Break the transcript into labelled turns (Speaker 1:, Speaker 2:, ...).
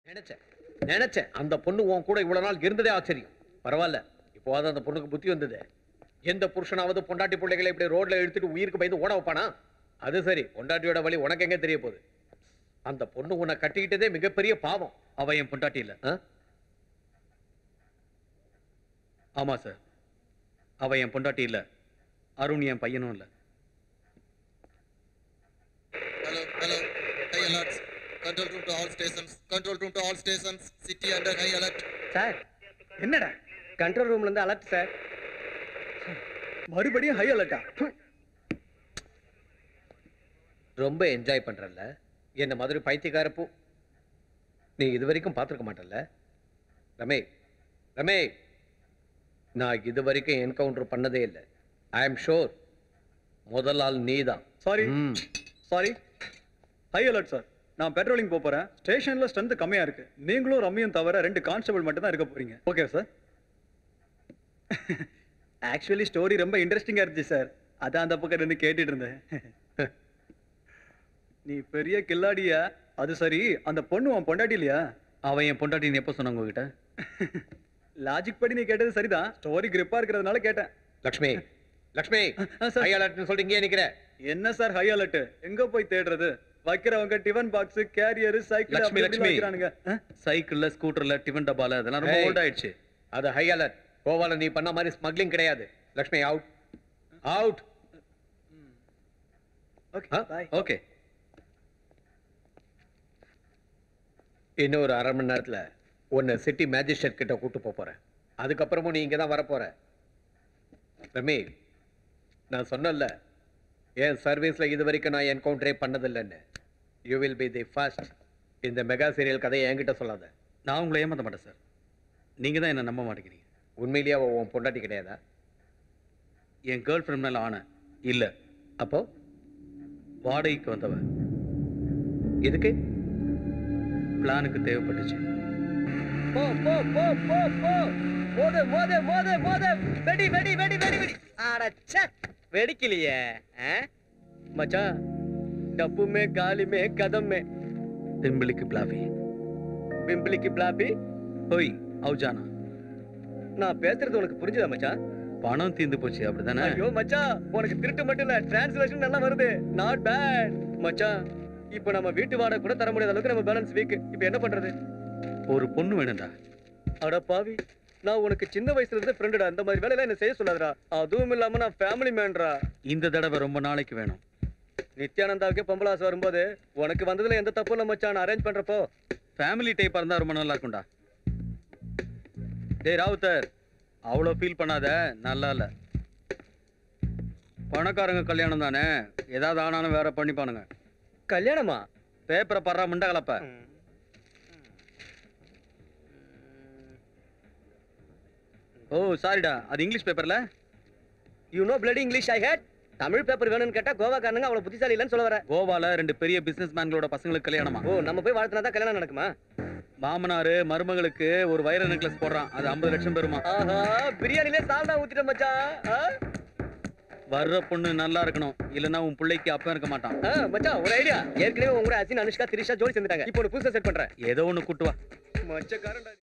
Speaker 1: நினைச்சேன் நினைச்சேன் அந்த பொண்ணு உன் கூட இவ்வளவு நாள் இருந்ததே ஆச்சரியம் பரவாயில்ல இப்போவாது அந்த பொண்ணுக்கு புத்தி வந்தது எந்த புருஷனாவது பொண்டாட்டி பிள்ளைகளை இப்படி ரோட்ல இழுத்துட்டு உயிருக்கு பயந்து ஓட வைப்பானா அது சரி பொண்டாட்டியோட வழி உனக்கு எங்க தெரிய போகுது அந்த பொண்ணு உன்னை கட்டிக்கிட்டதே மிகப்பெரிய பாவம்
Speaker 2: அவ என் பொண்டாட்டி இல்ல
Speaker 1: ஆ?
Speaker 2: ஆமா சார் அவ என் பொண்டாட்டி இல்ல அருண் என் பையனும் இல்ல
Speaker 3: Hello, hello. High alert. Control room to all stations. Control room to all stations. City under high alert.
Speaker 4: Sir என்னடா கண்ட்ரோல் ரூம்ல இருந்து அலர்ட் சார் மறுபடியும் ஹை அலர்ட்டா
Speaker 1: ரொம்ப என்ஜாய் பண்றல்ல என்ன மாதிரி பைத்தியக்காரப்போ நீ இது வரைக்கும் பார்த்துருக்க மாட்டல்ல ரமே ரமே நான் இது வரைக்கும் என்கவுண்டர் பண்ணதே இல்லை ஐ எம் ஷோர் முதல் ஆள் நீ தான்
Speaker 4: sorry sorry high alert sir நான் பெட்ரோலிங் போக போறேன் ஸ்டேஷன்ல ஸ்ட்ரென்த் கம்மியா இருக்கு நீங்களும் ரம்மியும் தவிர ரெண்டு கான்ஸ்டபிள் மட்டும் தான் இருக்க போறீங்க ஓகே சார் ஆக்சுவலி ஸ்டோரி ரொம்ப இன்ட்ரெஸ்டிங்கா இருந்துச்சு சார் அதான் அந்த பக்கம் இருந்து கேட்டுட்டு இருந்தேன் நீ பெரிய கில்லாடியா அது சரி அந்த பொண்ணு உன் பொண்டாட்டி இல்லையா
Speaker 2: அவ என் பொண்டாட்டின்னு எப்போ சொன்னாங்க உங்ககிட்ட
Speaker 4: லாஜிக் படி நீ கேட்டது சரிதான் ஸ்டோரி கிரிப்பா இருக்கிறதுனால கேட்டேன்
Speaker 1: லக்ஷ்மி லக்ஷ்மி
Speaker 4: ஆ, சார்.
Speaker 1: ஹை அலர்ட்னு சொல்லிட்டு இங்கே நிக்கிற
Speaker 4: என்ன சார் ஹை அலர்ட் எங்க போய் தேடுறது வைக்கிறவங்க tiffin box carrier cycle
Speaker 2: Lakshmi, Lakshmi.
Speaker 4: வைக்கிறானுங்க ஆ?
Speaker 2: சைக்கிள்ல ஸ்கூட்டர்ல டிஃபன் டப்பால அதெல்லாம் ரொம்ப
Speaker 1: ஏய்.
Speaker 2: ஓல்ட் ஆயிடுச்சு
Speaker 1: அது ஹை அலர்ட் கோவால நீ பண்ண மாதிரி ஸ்மக்லிங் கிடையாது லக்ஷ்மி அவுட் அவுட்
Speaker 4: ஓகே
Speaker 1: ஆ?
Speaker 4: பாய்
Speaker 2: ஓகே
Speaker 1: இன்னும் ஒரு அரை மணி நேரத்துல உன்னை சிட்டி மேஜிஸ்ட்ரேட் கிட்ட கூட்டு போப் போறேன் அதுக்கப்புறமும் நீ இங்க தான் வரப்போற ரமி நான் சொன்னல என் சர்வீஸ்ல இது வரைக்கும் நான் என்கவுண்டரே பண்ணதில்லைன்னு you will be the first இந்த மெகா சீரியல் கதையை என்கிட்ட சொல்லாத
Speaker 2: நான் உங்களை ஏமாத்த மாட்டேன் சார் நீங்க தான் என்ன நம்ப மாட்டேங்கிறீங்க
Speaker 1: உண்மையிலேயே அவ உன் பொண்டாட்டி கிடையாதா
Speaker 2: என் கேர்ள் ஃப்ரெண்ட் மேல ஆன இல்ல
Speaker 1: அப்போ
Speaker 2: வாடகைக்கு வந்தவ
Speaker 1: இதுக்கு
Speaker 2: பிளானுக்கு தேவைப்பட்டுச்சு
Speaker 4: போ போ போ போ போ மோது மோது மோது மோது வெடி வெடி வெடி வெடி வெடி அடச்சே வெடிக்கலையே ஆ? மச்சான் டப்பு மே காலி மே கதம் மே
Speaker 2: பிம்பிளிக்கு பிளாஃபி
Speaker 4: பிம்பிளிக்கு பிளாப்பி
Speaker 2: ஹோய் அவுஜானா
Speaker 4: நான் பேசுறது உனக்கு புரிஞ்சுதா மச்சான்
Speaker 2: பணம் தீர்ந்து போச்சு அப்படிதானே
Speaker 4: ஐயோ மச்சான் உனக்கு திருட்டு மட்டும் இல்ல டிரான்ஸ்லேஷன் நல்லா வருது நாட் பேட் மச்சான் இப்போ நம்ம வீட்டு வாடகை கூட தர முடியாத அளவுக்கு நம்ம பேலன்ஸ் வீக் இப்போ என்ன பண்றது
Speaker 2: ஒரு பொண்ணு வேணும்டா
Speaker 4: அட பாவி நான் உனக்கு சின்ன வயசுல இருந்து ஃப்ரெண்டுடா இந்த மாதிரி வேலையெல்லாம் என்ன செய்ய சொல்லாதடா அதுவும் இல்லாம நான் ஃபேமிலி மேன்டா
Speaker 2: இந்த தடவை ரொம்ப நாளைக்கு வேணும்
Speaker 4: நித்யானந்தாவுக்கே பொம்பளாசு வரும்போது உனக்கு வந்ததுல எந்த தப்பும் இல்லை மச்சான் நான் அரேஞ்ச் பண்றப்போ
Speaker 2: ஃபேமிலி டைப்பா இருந்தா ரொம்ப நல்லா இருக்கும்டா டேய் ராவுத்தர் அவ்வளோ ஃபீல் பண்ணாத நல்லா இல்ல பணக்காரங்க கல்யாணம் தானே ஏதாவது ஆனாலும் வேற பண்ணிப்பானுங்க
Speaker 4: கல்யாணமா
Speaker 2: பேப்பரை படுறா முண்டை கலப்ப ஓ சாரிடா அது இங்கிலீஷ் பேப்பர்ல
Speaker 4: you know bloody English I hate Tamil paper வேணும்னு கேட்டா கோவாக்காரனுங்க அவ்வளவு புத்திசாலி இல்லைன்னு சொல்ல வர
Speaker 2: கோவால ரெண்டு பெரிய பிசினஸ் மேன்களோட பசங்களுக்கு கல்யாணமா
Speaker 4: ஓ நம்ம போய் வாழ்த்தினா தான் கல்யாணம் நடக்குமா
Speaker 2: மாமனாரு மருமகளுக்கு ஒரு வைர நெக்லஸ் போடுறான் அது ஐம்பது லட்சம் பெறுமா
Speaker 4: ஆஹா பிரியாணிலே சால்னா ஊத்திட்ட மச்சான் ஆ?
Speaker 2: வர்ற பொண்ணு நல்லா இருக்கணும் இல்லைன்னா உன் பிள்ளைக்கு அப்ப இருக்க மாட்டான்
Speaker 4: ஆ, மச்சான் ஒரு ஐடியா ஏற்கனவே உங்க கூட அசின் அனுஷ்கா திரிஷா ஜோடி சேர்ந்துட்டாங்க இப்போ ஒரு புதுசா செட் பண்றேன்
Speaker 2: ஏதோ ஒண்ணு கூட்டு வா
Speaker 4: மச்சக்காரன்டா